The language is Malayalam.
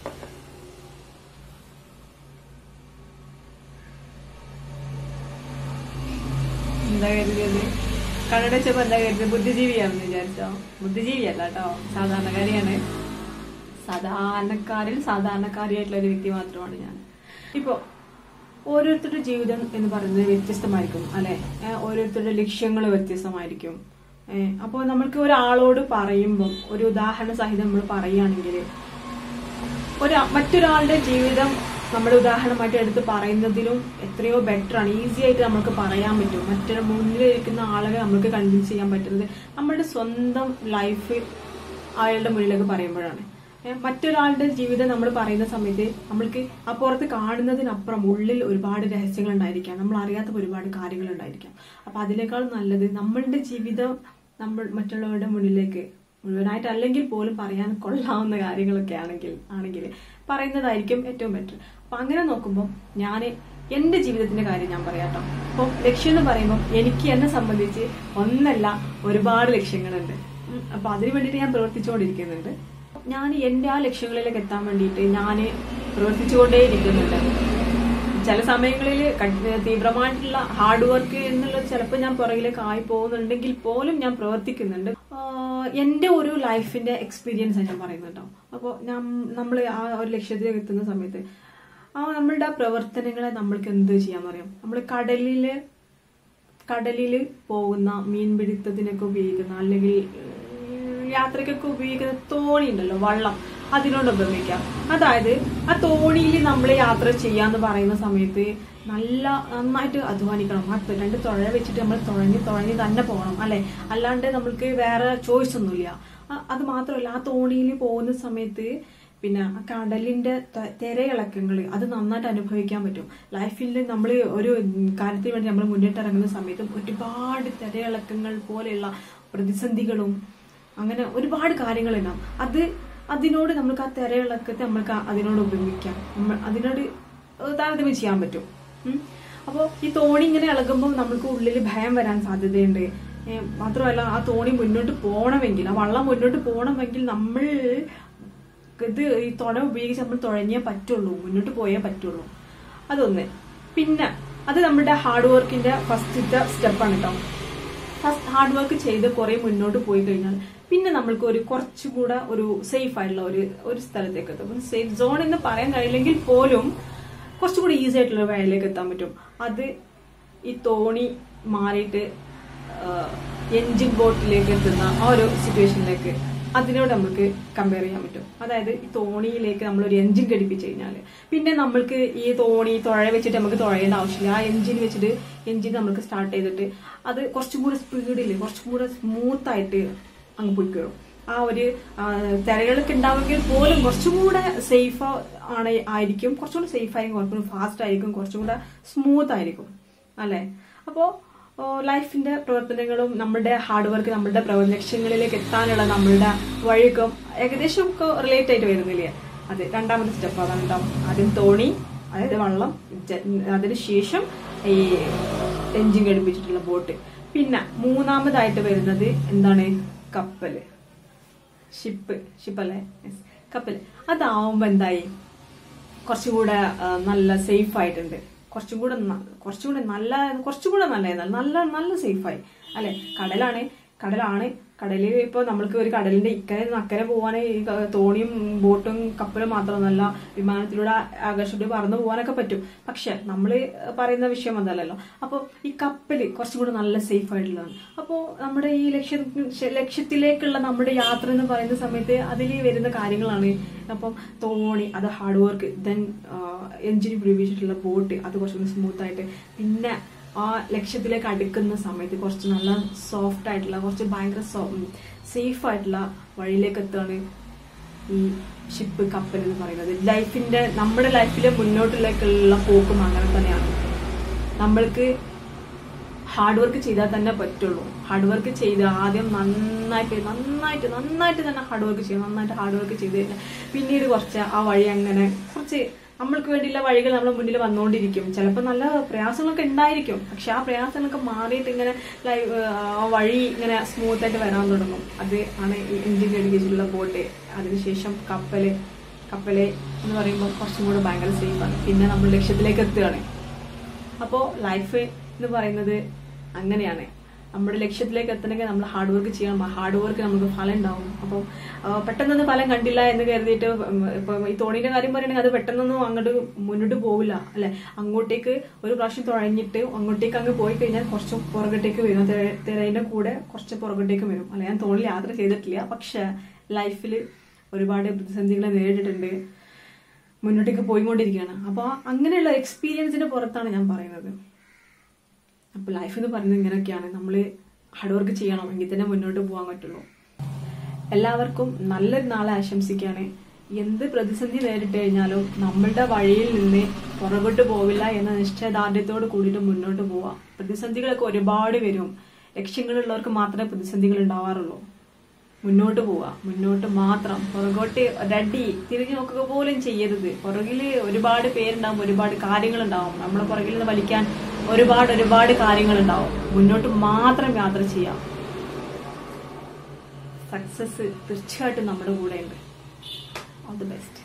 എന്താ കരുതിയത് കണ്ണട വെച്ചപ്പോ എന്താ കരുതിയത് ബുദ്ധിജീവിയാണെന്ന് വിചാരിച്ചോ ബുദ്ധിജീവിയല്ല കേട്ടോ സാധാരണക്കാരിയാണ് സാധാരണക്കാരിൽ സാധാരണക്കാരിയായിട്ടുള്ള ഒരു വ്യക്തി മാത്രമാണ് ഞാൻ ഇപ്പോ ഓരോരുത്തരുടെ ജീവിതം എന്ന് പറയുന്നത് വ്യത്യസ്തമായിരിക്കും അല്ലെ ഏഹ് ഓരോരുത്തരുടെ ലക്ഷ്യങ്ങൾ വ്യത്യസ്തമായിരിക്കും ഏഹ് അപ്പോൾ നമ്മൾക്ക് ഒരാളോട് പറയുമ്പം ഒരു ഉദാഹരണ സഹിതം നമ്മൾ പറയുകയാണെങ്കിൽ ഒരു മറ്റൊരാളുടെ ജീവിതം നമ്മുടെ ഉദാഹരണമായിട്ട് എടുത്ത് പറയുന്നതിലും എത്രയോ ബെറ്റർ ആണ് ഈസി ആയിട്ട് നമുക്ക് പറയാൻ പറ്റും മറ്റൊരു മുന്നിലിരിക്കുന്ന ആളുകളെ നമുക്ക് കൺവിൻസ് ചെയ്യാൻ പറ്റുന്നത് നമ്മുടെ സ്വന്തം ലൈഫ് അയാളുടെ മുന്നിലേക്ക് പറയുമ്പോഴാണ് ഏ, മറ്റൊരാളുടെ ജീവിതം നമ്മൾ പറയുന്ന സമയത്ത് നമ്മൾക്ക് അപ്പുറത്ത് കാണുന്നതിനപ്പുറം ഉള്ളിൽ ഒരുപാട് രഹസ്യങ്ങൾ ഉണ്ടായിരിക്കാം നമ്മൾ അറിയാത്ത ഒരുപാട് കാര്യങ്ങൾ ഉണ്ടായിരിക്കാം അപ്പൊ അതിനേക്കാൾ നല്ലത് നമ്മളുടെ ജീവിതം നമ്മൾ മറ്റുള്ളവരുടെ മുന്നിലേക്ക് മുഴുവനായിട്ട് അല്ലെങ്കിൽ പോലും പറയാൻ കൊള്ളാവുന്ന കാര്യങ്ങളൊക്കെ ആണെങ്കിൽ ആണെങ്കിൽ പറയുന്നതായിരിക്കും ഏറ്റവും ബെറ്റർ അപ്പൊ അങ്ങനെ നോക്കുമ്പോൾ ഞാൻ എന്റെ ജീവിതത്തിന്റെ കാര്യം ഞാൻ പറയാട്ടോ അപ്പോൾ ലക്ഷ്യം എന്ന് പറയുമ്പോൾ എനിക്ക് എന്നെ സംബന്ധിച്ച് ഒന്നല്ല ഒരുപാട് ലക്ഷ്യങ്ങളുണ്ട് ഉം, അപ്പൊ അതിനു വേണ്ടിയിട്ട് ഞാൻ പ്രവർത്തിച്ചുകൊണ്ടിരിക്കുന്നുണ്ട് ഞാൻ എന്റെ ആ ലക്ഷ്യങ്ങളിലേക്ക് എത്താൻ വേണ്ടിയിട്ട് ഞാൻ പ്രവർത്തിച്ചുകൊണ്ടേയിരിക്കുന്നുണ്ട് ചില സമയങ്ങളിൽ തീവ്രമായിട്ടുള്ള ഹാർഡ് വർക്ക് എന്നുള്ളത് ചിലപ്പോൾ ഞാൻ പുറകിലേക്ക് ആയി പോകുന്നുണ്ടെങ്കിൽ പോലും ഞാൻ പ്രവർത്തിക്കുന്നുണ്ട് ആഹ് എന്റെ ഒരു ലൈഫിന്റെ എക്സ്പീരിയൻസ് ഞാൻ പറയുന്നുണ്ടോ അപ്പോൾ നമ്മൾ ആ ഒരു ലക്ഷ്യത്തിലേക്ക് എത്തുന്ന സമയത്ത് ആ നമ്മളുടെ ആ പ്രവർത്തനങ്ങളെ നമ്മൾക്ക് എന്ത് ചെയ്യാൻ പറയാം നമ്മൾ കടലില് കടലിൽ പോകുന്ന മീൻപിടുത്തത്തിനൊക്കെ ഉപയോഗിക്കുന്ന അല്ലെങ്കിൽ ഉം, യാത്രയ്ക്കൊക്കെ ഉപയോഗിക്കുന്ന തോണി ഉണ്ടല്ലോ വള്ളം അതിനോട് ഉപയോഗിക്കാം അതായത് ആ തോണിയിൽ നമ്മൾ യാത്ര ചെയ്യാന്ന് പറയുന്ന സമയത്ത് നല്ല നന്നായിട്ട് അധ്വാനിക്കണം ആ രണ്ട് തുഴ വെച്ചിട്ട് നമ്മൾ തുഴഞ്ഞ് തുഴഞ്ഞ് തന്നെ പോകണം അല്ലെ അല്ലാണ്ട് നമ്മൾക്ക് വേറെ ചോയ്സ് ഒന്നുമില്ല ആ, അത് മാത്രമല്ല ആ തോണിയിൽ പോകുന്ന സമയത്ത് പിന്നെ ആ കടലിന്റെ ത- തിരയിളക്കങ്ങൾ അത് നന്നായിട്ട് അനുഭവിക്കാൻ പറ്റും ലൈഫിൽ നമ്മൾ ഒരു കാര്യത്തിന് വേണ്ടി നമ്മൾ മുന്നിട്ട് ഇറങ്ങുന്ന സമയത്തും ഒരുപാട് തിരയിളക്കങ്ങൾ പോലെയുള്ള പ്രതിസന്ധികളും അങ്ങനെ ഒരുപാട് കാര്യങ്ങളുണ്ടാവും അത് അതിനോട് നമുക്ക് ആ തിരയിളക്കത്തെ നമുക്ക് ആ- അതിനോട് ഉപയോഗിക്കാം നമ്മൾ അതിനോട് താരതമ്യം ചെയ്യാൻ പറ്റും ഉം. അപ്പോൾ ഈ തോണി ഇങ്ങനെ ഇളകുമ്പോൾ നമുക്ക് ഉള്ളിൽ ഭയം വരാൻ സാധ്യതയുണ്ട് ഏ, മാത്രമല്ല ആ തോണി മുന്നോട്ട് പോകണമെങ്കിൽ ആ വള്ളം മുന്നോട്ട് പോകണമെങ്കിൽ നമ്മൾ ഇത് ഈ തുണ ഉപയോഗിച്ച് നമ്മൾ തുഴഞ്ഞേ പറ്റുള്ളൂ മുന്നോട്ട് പോയേ പറ്റുള്ളൂ അതൊന്ന് പിന്നെ അത് നമ്മുടെ ഹാർഡ് വർക്കിന്റെ ഫസ്റ്റത്തെ സ്റ്റെപ്പാണ് കേട്ടോ ഫസ്റ്റ് ഹാർഡ് വർക്ക് ചെയ്ത് കുറെ മുന്നോട്ട് പോയി കഴിഞ്ഞാൽ പിന്നെ നമ്മൾക്ക് ഒരു കുറച്ചുകൂടെ ഒരു സേഫ് ആയിട്ടുള്ള ഒരു ഒരു സ്ഥലത്തേക്ക് എത്തും സേഫ് സോൺ എന്ന് പറയാൻ കഴിയില്ലെങ്കിൽ പോലും കുറച്ചുകൂടി ഈസി ആയിട്ടുള്ള ഒരു വഴിയിലേക്ക് എത്താൻ പറ്റും അത് ഈ തോണി മാറിയിട്ട് എൻജിൻ ബോട്ടിലേക്ക് എത്തുന്ന ആ ഒരു സിറ്റുവേഷനിലേക്ക് അതിനോട് നമുക്ക് കമ്പയർ ചെയ്യാൻ പറ്റും അതായത് ഈ തോണിയിലേക്ക് നമ്മൾ ഒരു എൻജിൻ ഘടിപ്പിച്ച് കഴിഞ്ഞാൽ പിന്നെ നമ്മൾക്ക് ഈ തോണി തുഴ വെച്ചിട്ട് നമുക്ക് തുഴയേണ്ട ആവശ്യമില്ല ആ എൻജിൻ വെച്ചിട്ട് എൻജിൻ നമുക്ക് സ്റ്റാർട്ട് ചെയ്തിട്ട് അത് കുറച്ചും കൂടെ സ്പീഡിൽ കുറച്ചും കൂടെ സ്മൂത്ത് ആയിട്ട് അങ്ങ് പൊയ്ക്കോളും ആ ഒരു ആ, തിരകളൊക്കെ ഉണ്ടാവുമെങ്കിൽ പോലും കുറച്ചും കൂടെ സേഫ് ആണ് ആയിരിക്കും കുറച്ചും കൂടെ സേഫ് ആയിരിക്കും കുറച്ചും കൂടെ ഫാസ്റ്റ് ആയിരിക്കും കുറച്ചും കൂടെ സ്മൂത്ത് ആയിരിക്കും അല്ലെ അപ്പോ ഓ, ലൈഫിന്റെ പ്രവർത്തനങ്ങളും നമ്മുടെ ഹാർഡ് വർക്ക് നമ്മുടെ പ്രവ- ലക്ഷ്യങ്ങളിലേക്ക് എത്താനുള്ള നമ്മളുടെ വഴിയൊക്കെ ഏകദേശം ഒക്കെ റിലേറ്റ് ആയിട്ട് വരുന്നില്ലേ അത് രണ്ടാമത്തെ സ്റ്റെപ്പ് അതാണ് ഉണ്ടാവും ആദ്യം തോണി അതായത് വള്ളം ജ- അതിനുശേഷം ഈ എഞ്ചിൻ ഘടിപ്പിച്ചിട്ടുള്ള ബോട്ട് പിന്നെ മൂന്നാമതായിട്ട് വരുന്നത് എന്താണ് കപ്പല് ഷിപ്പ് ഷിപ്പല്ലേ Yes. കപ്പൽ അതാവുമ്പോ എന്തായി കുറച്ചുകൂടെ ആ, നല്ല സേഫ് ആയിട്ടുണ്ട് കുറച്ചും കൂടെ ന- കുറച്ചും കൂടെ നല്ല കുറച്ചും കൂടെ നല്ല നല്ല നല്ല സേഫായി അല്ലെ കടലാണ് കടലാണ് കടലിൽ ഇപ്പൊ നമ്മൾക്ക് ഒരു കടലിന്റെ ഇക്കരെ നിന്ന് അക്കരെ പോകാൻ ഈ ക- തോണിയും ബോട്ടും കപ്പലും മാത്രമൊന്നല്ല വിമാനത്തിലൂടെ ആകാശത്തോടെ പറന്നു പോകാനൊക്കെ പറ്റും പക്ഷെ നമ്മൾ പറയുന്ന വിഷയം അതല്ലല്ലോ അപ്പോൾ ഈ കപ്പല് കുറച്ചും കൂടെ നല്ല സേഫ് ആയിട്ടുള്ളതാണ് അപ്പോൾ നമ്മുടെ ഈ ലക്ഷ്യ ലക്ഷ്യത്തിലേക്കുള്ള നമ്മുടെ യാത്ര എന്ന് പറയുന്ന സമയത്ത് അതിൽ വരുന്ന കാര്യങ്ങളാണ് അപ്പം തോണി അത് ഹാർഡ് വർക്ക് ദെൻ എഞ്ചിൻ ഉപയോഗിച്ചിട്ടുള്ള ബോട്ട് അത് കുറച്ചുകൂടി സ്മൂത്ത് ആയിട്ട് പിന്നെ ആ ലക്ഷ്യത്തിലേക്ക് അടുക്കുന്ന സമയത്ത് കുറച്ച് നല്ല സോഫ്റ്റ് ആയിട്ടുള്ള കുറച്ച് ഭയങ്കര സേഫ് ആയിട്ടുള്ള വഴിയിലേക്ക് എത്തുകയാണ് ഈ ഷിപ്പ് കപ്പൽ എന്ന് പറയുന്നത് ലൈഫിന്റെ നമ്മുടെ ലൈഫിലെ മുന്നോട്ടിലേക്കുള്ള പോക്കും അങ്ങനെ തന്നെയാണ് നമ്മൾക്ക് ഹാർഡ് വർക്ക് ചെയ്താൽ തന്നെ പറ്റുള്ളൂ ഹാർഡ് വർക്ക് ചെയ്ത് ആദ്യം നന്നായിട്ട് നന്നായിട്ട് നന്നായിട്ട് തന്നെ ഹാർഡ് വർക്ക് ചെയ്യും നന്നായിട്ട് ഹാർഡ് വർക്ക് ചെയ്ത് കഴിഞ്ഞാൽ പിന്നീട് കുറച്ച് ആ വഴി അങ്ങനെ കുറച്ച് നമ്മൾക്ക് വേണ്ടിയുള്ള വഴികൾ നമ്മുടെ മുന്നിൽ വന്നുകൊണ്ടിരിക്കും ചിലപ്പോൾ നല്ല പ്രയാസങ്ങളൊക്കെ ഉണ്ടായിരിക്കും പക്ഷെ ആ പ്രയാസങ്ങളൊക്കെ മാറിയിട്ട് ഇങ്ങനെ ലൈ- ആ വഴി ഇങ്ങനെ സ്മൂത്ത് ആയിട്ട് വരാൻ തുടങ്ങും അത് ആണ് ഈ എഞ്ചിൻ ഘടിപ്പിച്ചിട്ടുള്ള ബോട്ട് അതിനുശേഷം കപ്പല് കപ്പല് എന്ന് പറയുമ്പോൾ കുറച്ചും കൂടെ ഭയങ്കര സേഫാണ് പിന്നെ നമ്മൾ ലക്ഷ്യത്തിലേക്ക് എത്തുകയാണ് അപ്പോൾ ലൈഫ് എന്ന് പറയുന്നത് അങ്ങനെയാണ് നമ്മുടെ ലക്ഷ്യത്തിലേക്ക് എത്തണമെങ്കിൽ നമ്മൾ ഹാർഡ് വർക്ക് ചെയ്യണം ആ ഹാർഡ് വർക്ക് നമുക്ക് ഫലം ഉണ്ടാവും അപ്പോൾ പെട്ടെന്നൊന്നും ഫലം കണ്ടില്ല എന്ന് കരുതിയിട്ട് ഉം, ഇപ്പൊ ഈ തോണിയുടെ കാര്യം പറയുകയാണെങ്കിൽ അത് പെട്ടെന്നൊന്നും അങ്ങോട്ട് മുന്നോട്ട് പോവില്ല അല്ലെ അങ്ങോട്ടേക്ക് ഒരു പ്രാവശ്യം തുഴഞ്ഞിട്ട് അങ്ങോട്ടേക്ക് അങ്ങ് പോയി കഴിഞ്ഞാൽ കുറച്ച് പുറകോട്ടേക്ക് വരും തിര- തിരയുടെ കൂടെ കുറച്ച് പുറകോട്ടേക്ക് വരും അല്ലെ ഞാൻ തോണിൽ യാത്ര ചെയ്തിട്ടില്ല പക്ഷെ ലൈഫിൽ ഒരുപാട് പ്രതിസന്ധികളെ നേരിട്ടിട്ടുണ്ട് മുന്നോട്ടേക്ക് പോയിക്കൊണ്ടിരിക്കുകയാണ് അപ്പോൾ അങ്ങനെയുള്ള എക്സ്പീരിയൻസിന്റെ പുറത്താണ് ഞാൻ പറയുന്നത് അപ്പോൾ ലൈഫ് എന്ന് പറയുന്നത് ഇങ്ങനെയൊക്കെയാണ് നമ്മൾ ഹാർഡ് വർക്ക് ചെയ്യണം എങ്കിൽ തന്നെ മുന്നോട്ട് പോകാൻ പറ്റുള്ളൂ എല്ലാവർക്കും നല്ലൊരു നാളെ ആശംസിക്കുകയാണ് എന്ത് പ്രതിസന്ധി നേരിട്ട് കഴിഞ്ഞാലും നമ്മളുടെ വഴിയിൽ നിന്ന് പുറകോട്ട് പോവില്ല എന്ന നിശ്ചയദാർഢ്യത്തോട് കൂടിയിട്ട് മുന്നോട്ട് പോവാം പ്രതിസന്ധികളൊക്കെ ഒരുപാട് വരും ലക്ഷ്യങ്ങളുള്ളവർക്ക് മാത്രമേ പ്രതിസന്ധികൾ ഉണ്ടാവാറുള്ളൂ മുന്നോട്ട് പോവാ മുന്നോട്ട് മാത്രം പുറകോട്ട് ഒരടി തിരിഞ്ഞു നോക്കുക പോലും ചെയ്യരുത് പുറകില് ഒരുപാട് പേരുണ്ടാവും ഒരുപാട് കാര്യങ്ങളുണ്ടാവും നമ്മളെ പുറകിൽ നിന്ന് വലിക്കാൻ ഒരുപാട് ഒരുപാട് കാര്യങ്ങളുണ്ടാവും മുന്നോട്ട് മാത്രം യാത്ര ചെയ്യാം സക്സസ് തീർച്ചയായിട്ടും നമ്മുടെ കൂടെ ഉണ്ട് ഓൾ ദി ബെസ്റ്റ്